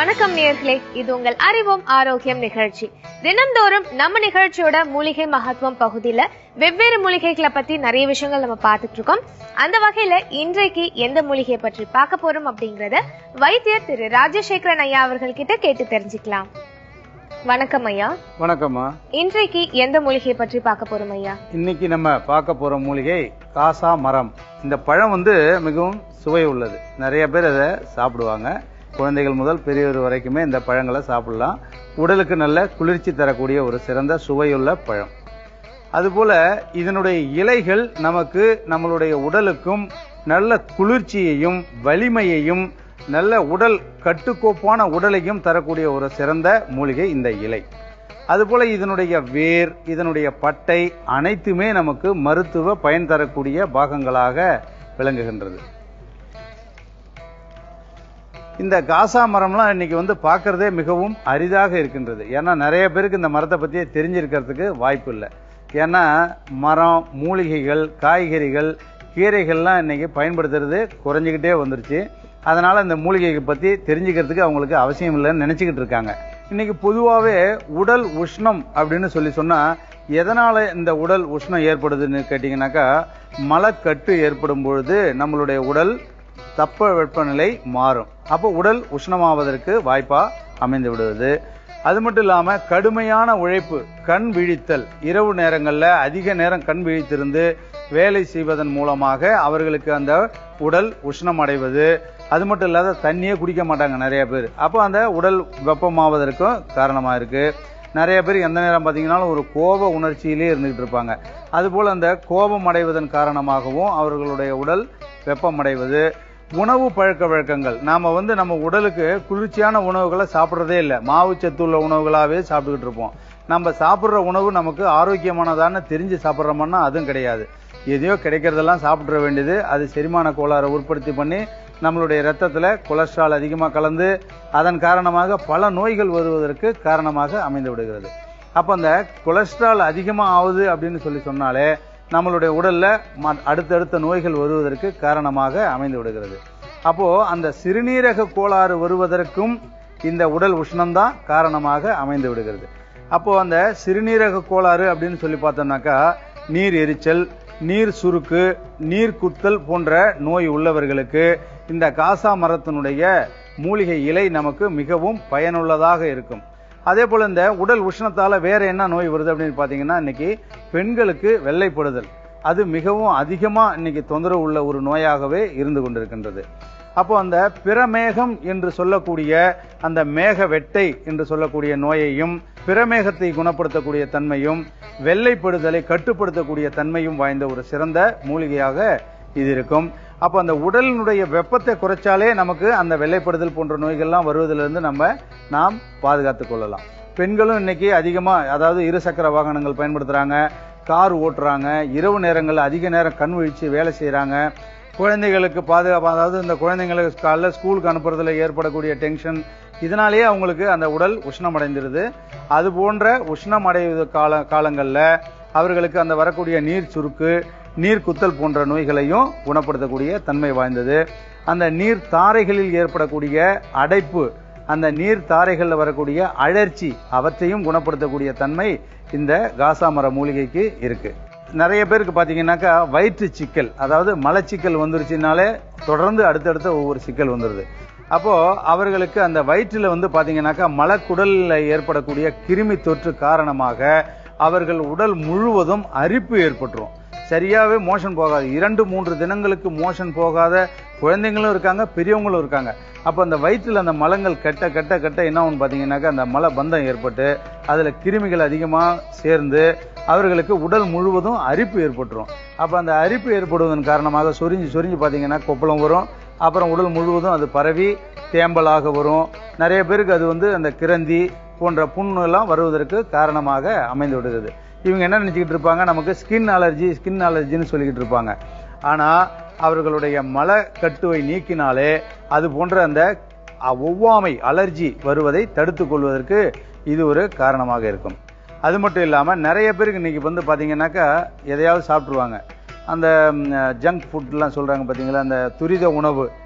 வணக்கம் நேயர்களே இது உங்கள் அறிவோம் ஆரோக்கியம் நிகழ்ச்சி தினம்தோறும் நம்ம நிகழ்ச்சியோட மூலிகை மகத்துவம் பகுதியில வெவ்வேறு மூலிகைகளை பத்தி நிறைய விஷயங்கள் நம்ம பார்த்துட்டு இருக்கோம் அந்த வகையில இன்றைக்கு எந்த மூலிகையை பற்றி பார்க்க போறோம் அப்படிங்கறத வைத்தியர் திரு ராஜசேகரன் ஐயா அவர்கள் கிட்ட கேட்டு தெரிஞ்சுக்கலாம் வணக்கம் ஐயா வணக்கம்மா இன்றைக்கு எந்த மூலிகையை பற்றி பார்க்க போறோம் ஐயா இன்னைக்கு நம்ம பார்க்க போற மூலிகை காசா மரம் இந்த பழம் வந்து மிகவும் சுவை உள்ளது நிறைய பேர் அதை சாப்பிடுவாங்க குழந்தைகள் முதல் பெரியவர் வரைக்குமே இந்த பழங்களை சாப்பிடலாம் உடலுக்கு நல்ல குளிர்ச்சி தரக்கூடிய ஒரு சிறந்த சுவையுள்ள பழம் அதுபோல இதனுடைய இலைகள் நமக்கு நம்மளுடைய உடலுக்கும் நல்ல குளிர்ச்சியையும் வலிமையையும் நல்ல உடல் கட்டுக்கோப்பான உடலையும் தரக்கூடிய ஒரு சிறந்த மூலிகை இந்த இலை அதுபோல இதனுடைய வேர் இதனுடைய பட்டை அனைத்துமே நமக்கு மருத்துவ பயன் தரக்கூடிய பாகங்களாக விளங்குகின்றது இந்த காசா மரம்லாம் இன்னைக்கு வந்து பார்க்கறதே மிகவும் அரிதாக இருக்கின்றது ஏன்னா நிறைய பேருக்கு இந்த மரத்தை பற்றியே தெரிஞ்சிருக்கிறதுக்கு வாய்ப்பு இல்லை ஏன்னா மரம் மூலிகைகள் காய்கறிகள் கீரைகள்லாம் இன்னைக்கு பயன்படுத்துறது குறைஞ்சிக்கிட்டே வந்துருச்சு அதனால இந்த மூலிகையை பற்றி தெரிஞ்சுக்கிறதுக்கு அவங்களுக்கு அவசியம் இல்லைன்னு நினச்சிக்கிட்டு இருக்காங்க இன்னைக்கு பொதுவாகவே உடல் உஷ்ணம் அப்படின்னு சொல்லி சொன்னா எதனால இந்த உடல் உஷ்ணம் ஏற்படுதுன்னு கேட்டிங்கனாக்கா மலக்கட்டு ஏற்படும் பொழுது நம்மளுடைய உடல் தப்ப வெப்பநிலை மாறும் அப்போ உடல் உஷ்ணமாவதற்கு வாய்ப்பா அமைந்து விடுவது அது மட்டும் இல்லாம கடுமையான உழைப்பு கண் விழித்தல் இரவு நேரங்கள்ல அதிக நேரம் கண் விழித்திருந்து வேலை செய்வதன் மூலமாக அவர்களுக்கு அந்த உடல் உஷ்ணம் அடைவது அது மட்டும் இல்லாத தண்ணியே குடிக்க மாட்டாங்க நிறைய பேர் அப்போ அந்த உடல் வெப்பமாவதற்கும் காரணமா இருக்கு நிறைய பேர் எந்த நேரம் பார்த்தீங்கன்னாலும் ஒரு கோப உணர்ச்சியிலே இருந்துகிட்டு இருப்பாங்க அதுபோல் அந்த கோபம் அடைவதன் காரணமாகவும் அவர்களுடைய உடல் வெப்பமடைவது உணவு பழக்க வழக்கங்கள் நாம வந்து நம்ம உடலுக்கு குளிர்ச்சியான உணவுகளை சாப்பிட்றதே இல்லை மாவு சத்துள்ள உணவுகளாகவே சாப்பிட்டுக்கிட்டு இருப்போம் நம்ம சாப்பிட்ற உணவு நமக்கு ஆரோக்கியமானதான்னு தெரிஞ்சு சாப்பிட்றோம்னா அதுவும் கிடையாது எதையோ கிடைக்கிறதெல்லாம் சாப்பிட்ற வேண்டியது அது செரிமான கோளாறை உற்பத்தி பண்ணி நம்மளுடைய ரத்தத்தில் கொலஸ்ட்ரால் அதிகமாக கலந்து அதன் காரணமாக பல நோய்கள் வருவதற்கு காரணமாக அமைந்து விடுகிறது அப்போ அந்த கொலஸ்ட்ரால் அதிகமாக ஆகுது அப்படின்னு சொல்லி சொன்னாலே நம்மளுடைய உடல்ல ம- அடுத்தடுத்த நோய்கள் வருவதற்கு காரணமாக அமைந்து விடுகிறது அப்போ அந்த சிறுநீரக கோளாறு வருவதற்கும் இந்த உடல் உஷ்ணம்தான் காரணமாக அமைந்து விடுகிறது அப்போ அந்த சிறுநீரக கோளாறு அப்படின்னு சொல்லி பார்த்தோம்னாக்கா நீர் எரிச்சல் நீர் சுருக்கு நீர் குத்தல் போன்ற நோய் உள்ளவர்களுக்கு இந்த காசா மரத்தினுடைய மூலிகை இலை நமக்கு மிகவும் பயனுள்ளதாக இருக்கும் அதே போல இந்த உடல் உஷ்ணத்தால வேற என்ன நோய் வருது அப்படின்னு பாத்தீங்கன்னா இன்னைக்கு பெண்களுக்கு வெள்ளைப்படுதல் அது மிகவும் அதிகமா இன்னைக்கு தொந்தரவு உள்ள ஒரு நோயாகவே இருந்து கொண்டிருக்கின்றது அப்போ அந்த பிரமேகம் என்று சொல்லக்கூடிய அந்த மேக வெட்டை என்று சொல்லக்கூடிய நோயையும் பிரமேகத்தை குணப்படுத்தக்கூடிய தன்மையும் வெள்ளைப்படுதலை கட்டுப்படுத்தக்கூடிய தன்மையும் வாய்ந்த ஒரு சிறந்த மூலிகையாக இது இருக்கும் அப்போ அந்த உடலினுடைய வெப்பத்தை குறைச்சாலே நமக்கு அந்த வெள்ளைப்படுதல் போன்ற நோய்கள்லாம் வருவதிலிருந்து நம்ம நாம் பாதுகாத்துக் கொள்ளலாம் பெண்களும் இன்னைக்கு அதிகமா அதாவது இருசக்கர வாகனங்கள் பயன்படுத்துறாங்க கார் ஓட்டுறாங்க இரவு நேரங்களில் அதிக நேரம் கண் விழிச்சு வேலை செய்றாங்க குழந்தைகளுக்கு பாதுகாப்பு அதாவது இந்த குழந்தைங்களுக்கு காலைல ஸ்கூலுக்கு அனுப்புறதுல ஏற்படக்கூடிய டென்ஷன் இதனாலேயே அவங்களுக்கு அந்த உடல் உஷ்ணம் அடைந்துருது அது போன்ற உஷ்ணம் அடைவது கால காலங்கள்ல அவர்களுக்கு அந்த வரக்கூடிய நீர் சுருக்கு நீர் குத்தல் போன்ற நோய்களையும் குணப்படுத்தக்கூடிய தன்மை வாய்ந்தது அந்த நீர் தாரைகளில் ஏற்படக்கூடிய அடைப்பு அந்த நீர் தாரைகளில் வரக்கூடிய அழற்சி அவற்றையும் குணப்படுத்தக்கூடிய தன்மை இந்த காசாமர மூலிகைக்கு இருக்கு நிறைய பேருக்கு பாத்தீங்கன்னாக்கா வயிற்று சிக்கல் அதாவது மலச்சிக்கல் வந்துருச்சுனாலே தொடர்ந்து அடுத்தடுத்த ஒவ்வொரு சிக்கல் வந்துருது அப்போ அவர்களுக்கு அந்த வயிற்றில் வந்து பாத்தீங்கன்னாக்கா மலக்குடல்ல ஏற்படக்கூடிய கிருமி தொற்று காரணமாக அவர்கள் உடல் முழுவதும் அரிப்பு ஏற்பட்டுரும் சரியாவே மோஷன் போகாது இரண்டு மூன்று தினங்களுக்கு மோஷன் போகாத குழந்தைங்களும் இருக்காங்க பெரியவங்களும் இருக்காங்க அப்போ அந்த வயிற்றில் அந்த மலங்கள் கட்ட கட்ட கட்ட என்ன ஆகும் பார்த்தீங்கன்னாக்கா அந்த மல பந்தம் ஏற்பட்டு அதில் கிருமிகள் அதிகமாக சேர்ந்து அவர்களுக்கு உடல் முழுவதும் அரிப்பு ஏற்பட்டுரும் அப்போ அந்த அரிப்பு ஏற்படுவதன் காரணமாக சொரிஞ்சு சொரிஞ்சு பார்த்தீங்கன்னா கொப்பளம் வரும் அப்புறம் உடல் முழுவதும் அது பரவி தேம்பலாக வரும் நிறைய பேருக்கு அது வந்து அந்த கிரந்தி போன்ற புண்ணு எல்லாம் வருவதற்கு காரணமாக அமைந்து விடுகிறது இவங்க என்ன நினைச்சுக்கிட்டு இருப்பாங்க நமக்கு ஸ்கின் அலர்ஜி ஸ்கின் அலர்ஜின்னு சொல்லிக்கிட்டு இருப்பாங்க ஆனா அவர்களுடைய மலக்கட்டுவை நீக்கினாலே அது போன்ற அந்த அ- ஒவ்வாமை அலர்ஜி வருவதை தடுத்துக் கொள்வதற்கு இது ஒரு காரணமாக இருக்கும் அது மட்டும் இல்லாம நிறைய பேருக்கு இன்னைக்கு வந்து பாத்தீங்கன்னாக்கா எதையாவது சாப்பிட்ருவாங்க அந்த ஜங்க் ஃபுட்லாம் சொல்றாங்க பாத்தீங்களா அந்த துரித உணவு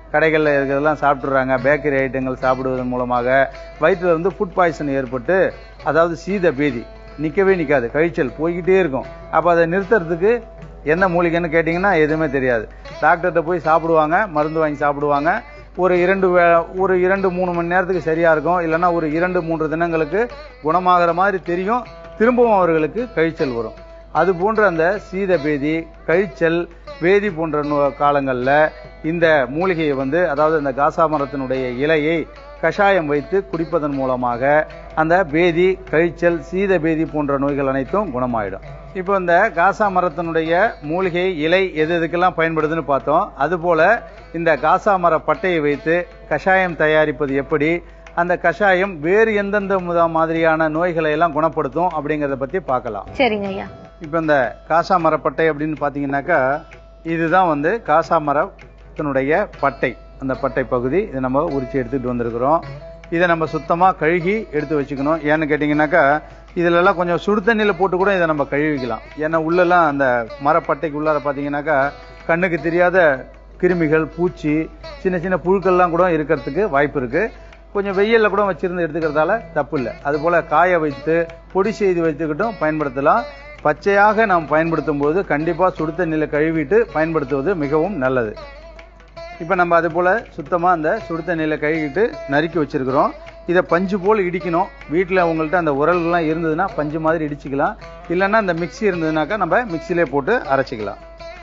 கடைகளில் இருக்கிறதெல்லாம் சாப்பிட்றாங்க பேக்கரி ஐட்டங்கள் சாப்பிடுவதன் மூலமாக வயிற்றில் வந்து ஃபுட் பாய்சன் ஏற்பட்டு அதாவது சீத பேதி நிற்கவே நிற்காது கழிச்சல் போய்கிட்டே இருக்கும் அப்போ அதை நிறுத்துறதுக்கு என்ன மூலிகைன்னு கேட்டிங்கன்னா எதுவுமே தெரியாது டாக்டர்கிட்ட போய் சாப்பிடுவாங்க மருந்து வாங்கி சாப்பிடுவாங்க ஒரு இரண்டு வே- ஒரு இரண்டு மூணு மணி நேரத்துக்கு சரியா இருக்கும் இல்லைன்னா ஒரு இரண்டு மூன்று தினங்களுக்கு குணமாகிற மாதிரி தெரியும் திரும்பவும் அவர்களுக்கு கழிச்சல் வரும் அது போன்ற அந்த சீத பேதி கழிச்சல் வேதி போன்ற நோ- காலங்கள்ல இந்த மூலிகையை வந்து அதாவது அந்த காசா மரத்தினுடைய இலையை கஷாயம் வைத்து குடிப்பதன் மூலமாக அந்த பேதி கழிச்சல் சீத பேதி போன்ற நோய்கள் அனைத்தும் குணமாயிடும் இப்போ இந்த காசா மரத்தினுடைய மூலிகை இலை எது எதுக்கெல்லாம் பயன்படுதுன்னு பார்த்தோம் அதுபோல இந்த காசா மர பட்டையை வைத்து கஷாயம் தயாரிப்பது எப்படி அந்த கஷாயம் வேறு எந்தெந்த முத- மாதிரியான நோய்களை எல்லாம் குணப்படுத்தும் அப்படிங்கறத பத்தி பார்க்கலாம் சரிங்க ஐயா இப்போ இந்த காசா மரப்பட்டை அப்படின்னு பார்த்தீங்கன்னாக்கா இதுதான் வந்து காசா மரத்தினுடைய பட்டை அந்த பட்டை பகுதி இதை நம்ம உரிச்சு எடுத்துட்டு வந்திருக்கிறோம் இதை நம்ம சுத்தமாக கழுகி எடுத்து வச்சுக்கணும் ஏன்னு கேட்டிங்கனாக்கா இதுலலாம் கொஞ்சம் சுடு தண்ணியில் போட்டு கூட இதை நம்ம கழுவிக்கலாம் ஏன்னா உள்ளெல்லாம் அந்த மரப்பட்டைக்கு உள்ளார பார்த்தீங்கன்னாக்கா கண்ணுக்கு தெரியாத கிருமிகள் பூச்சி சின்ன சின்ன புழுக்கள்லாம் கூட இருக்கிறதுக்கு வாய்ப்பு இருக்கு கொஞ்சம் வெயில்ல கூட வச்சிருந்து எடுத்துக்கிறதால தப்பு இல்லை அதுபோல காய வைத்து பொடி செய்து வைத்துக்கிட்டும் பயன்படுத்தலாம் பச்சையாக நாம் பயன்படுத்தும் போது கண்டிப்பா சுடு தண்ணியில் கழுவிட்டு பயன்படுத்துவது மிகவும் நல்லது இப்போ நம்ம அது போல சுத்தமா அந்த சுடு தண்ணியில் கழுவிட்டு நறுக்கி வச்சிருக்கிறோம் இதை பஞ்சு போல் இடிக்கணும் வீட்டில் உங்கள்கிட்ட அந்த உரல்லாம் இருந்ததுன்னா பஞ்சு மாதிரி இடிச்சுக்கலாம் இல்லைன்னா அந்த மிக்ஸி இருந்ததுனாக்கா நம்ம மிக்ஸிலே போட்டு அரைச்சிக்கலாம்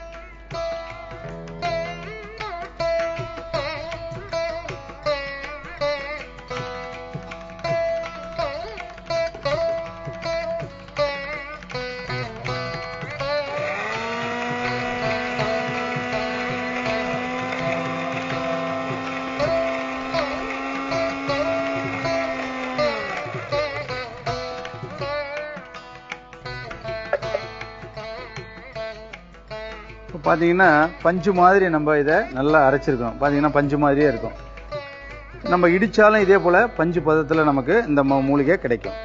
இப்போ பார்த்தீங்கன்னா பஞ்சு மாதிரி நம்ம இதை நல்லா அரைச்சிருக்கோம் பார்த்தீங்கன்னா பஞ்சு மாதிரியே இருக்கும் நம்ம இடிச்சாலும் இதே போல பஞ்சு பதத்தில் நமக்கு இந்த ம- மூலிகை கிடைக்கும்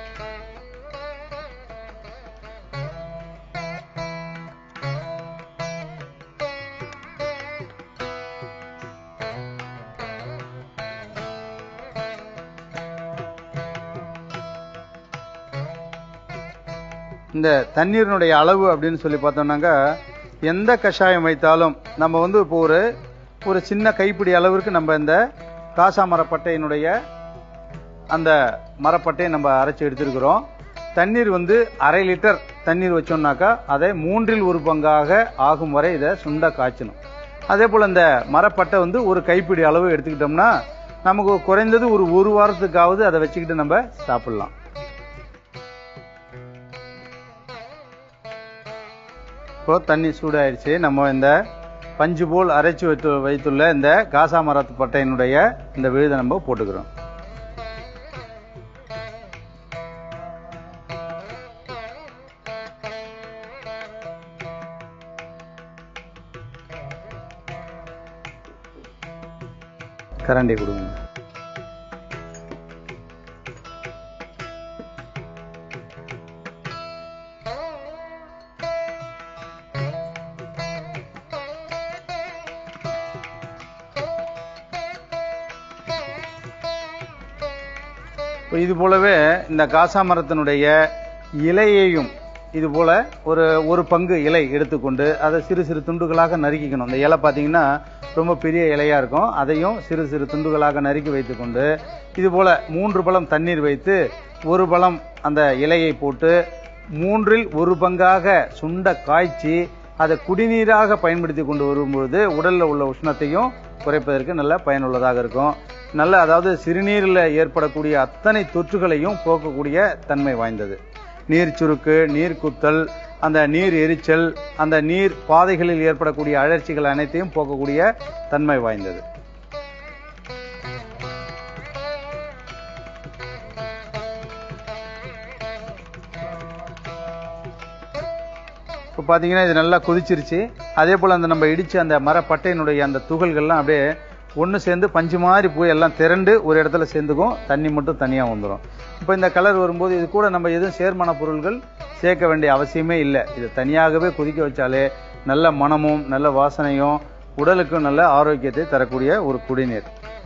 இந்த தண்ணீரினுடைய அளவு அப்படின்னு சொல்லி பார்த்தோம்னாக்கா எந்த கஷாயம் வைத்தாலும் நம்ம வந்து இப்போ ஒரு ஒரு சின்ன கைப்பிடி அளவிற்கு நம்ம இந்த காசா மரப்பட்டையினுடைய அந்த மரப்பட்டையை நம்ம அரைச்சி எடுத்திருக்கிறோம் தண்ணீர் வந்து அரை லிட்டர் தண்ணீர் வச்சோம்னாக்கா அதை மூன்றில் ஒரு பங்காக ஆகும் வரை இதை சுண்ட காய்ச்சணும் அதே போல இந்த மரப்பட்டை வந்து ஒரு கைப்பிடி அளவு எடுத்துக்கிட்டோம்னா நமக்கு குறைந்தது ஒரு ஒரு வாரத்துக்காவது அதை வச்சுக்கிட்டு நம்ம சாப்பிடலாம் இப்போ தண்ணி சூடாயிருச்சு நம்ம இந்த பஞ்சு போல் அரைச்சு வைத்து வைத்துள்ள இந்த காசா மரத்து பட்டையினுடைய இந்த விழுதை நம்ம போட்டுக்கிறோம் கரண்டி கொடுங்க இப்போ இது போலவே இந்த காசா மரத்தினுடைய இலையையும் இது போல ஒரு ஒரு பங்கு இலை எடுத்துக்கொண்டு அதை சிறு சிறு துண்டுகளாக நறுக்கிக்கணும் இந்த இலை பார்த்தீங்கன்னா ரொம்ப பெரிய இலையா இருக்கும் அதையும் சிறு சிறு துண்டுகளாக நறுக்கி வைத்துக்கொண்டு இது போல மூன்று பழம் தண்ணீர் வைத்து ஒரு பழம் அந்த இலையை போட்டு மூன்றில் ஒரு பங்காக சுண்ட காய்ச்சி அதை குடிநீராக பயன்படுத்தி கொண்டு வரும்பொழுது உடல்ல உள்ள உஷ்ணத்தையும் குறைப்பதற்கு நல்ல பயனுள்ளதாக இருக்கும் நல்ல அதாவது சிறுநீரில் ஏற்படக்கூடிய அத்தனை தொற்றுகளையும் போக்கக்கூடிய தன்மை வாய்ந்தது நீர் சுருக்கு நீர் குத்தல் அந்த நீர் எரிச்சல் அந்த நீர் பாதைகளில் ஏற்படக்கூடிய அழற்சிகள் அனைத்தையும் போக்கக்கூடிய தன்மை வாய்ந்தது இப்போ பார்த்தீங்கன்னா இது நல்லா கொதிச்சிருச்சு அதே போல் அந்த நம்ம இடிச்ச அந்த மரப்பட்டையினுடைய அந்த துகள்கள்லாம் அப்படியே ஒன்று சேர்ந்து பஞ்சு மாதிரி போய் எல்லாம் திரண்டு ஒரு இடத்துல சேர்ந்துக்கும் தண்ணி மட்டும் தனியாக வந்துடும் இப்போ இந்த கலர் வரும்போது இது கூட நம்ம எதுவும் சேர்மான பொருள்கள் சேர்க்க வேண்டிய அவசியமே இல்லை இது தனியாகவே கொதிக்க வச்சாலே நல்ல மணமும் நல்ல வாசனையும் உடலுக்கு நல்ல ஆரோக்கியத்தை தரக்கூடிய ஒரு குடிநீர்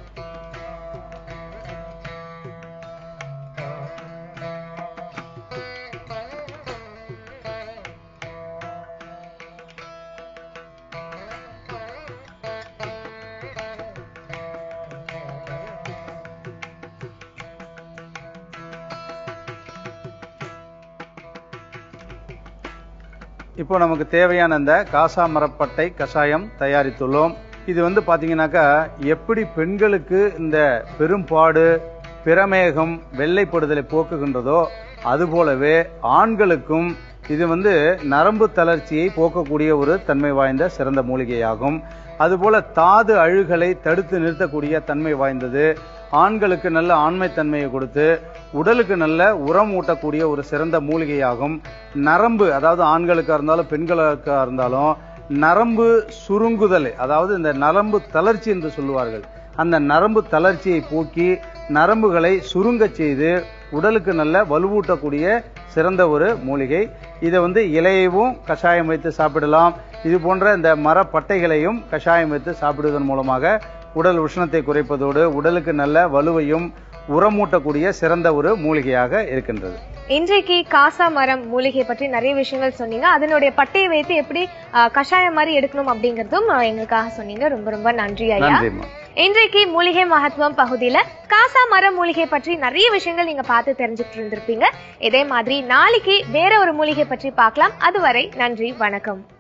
இப்போ நமக்கு தேவையான இந்த காசா மரப்பட்டை கஷாயம் தயாரித்துள்ளோம் இது வந்து பாத்தீங்கன்னாக்கா எப்படி பெண்களுக்கு இந்த பெரும்பாடு பிரமேகம் வெள்ளைப்படுதலை போக்குகின்றதோ அதுபோலவே ஆண்களுக்கும் இது வந்து நரம்பு தளர்ச்சியை போக்கக்கூடிய ஒரு தன்மை வாய்ந்த சிறந்த மூலிகையாகும் அதுபோல தாது அழுகலை தடுத்து நிறுத்தக்கூடிய தன்மை வாய்ந்தது ஆண்களுக்கு நல்ல ஆண்மைத்தன்மையை கொடுத்து உடலுக்கு நல்ல உரம் ஊட்டக்கூடிய ஒரு சிறந்த மூலிகையாகும் நரம்பு அதாவது ஆண்களுக்கா இருந்தாலும் பெண்களுக்கா இருந்தாலும் நரம்பு சுருங்குதல் அதாவது இந்த நரம்பு தளர்ச்சி என்று சொல்லுவார்கள் அந்த நரம்பு தளர்ச்சியை போக்கி நரம்புகளை சுருங்கச் செய்து உடலுக்கு நல்ல வலுவூட்டக்கூடிய சிறந்த ஒரு மூலிகை இதை வந்து இலையவும் கஷாயம் வைத்து சாப்பிடலாம் இது போன்ற இந்த மரப்பட்டைகளையும் கஷாயம் வைத்து சாப்பிடுவதன் மூலமாக உடல் உஷ்ணத்தை குறைப்பதோடு உடலுக்கு நல்ல வலுவையும் உரமூட்டக்கூடிய சிறந்த ஒரு மூலிகையாக இருக்கின்றது இன்றைக்கு காசா மரம் மூலிகை பற்றி நிறைய விஷயங்கள் சொன்னீங்க அதனுடைய பட்டையை வைத்து எப்படி ஆ, கஷாயம் மாதிரி எடுக்கணும் அப்படிங்கறதும் ஆ, எங்களுக்காக சொன்னீங்க ரொம்ப ரொம்ப நன்றி ஐயா நன்றிம்மா இன்றைக்கு மூலிகை மகத்துவம் பகுதியில காசா மர மூலிகை பற்றி நிறைய விஷயங்கள் நீங்க பார்த்து தெரிஞ்சுட்டு இருந்திருப்பீங்க இதே மாதிரி நாளைக்கு வேற ஒரு மூலிகை பற்றி பார்க்கலாம் அதுவரை நன்றி வணக்கம்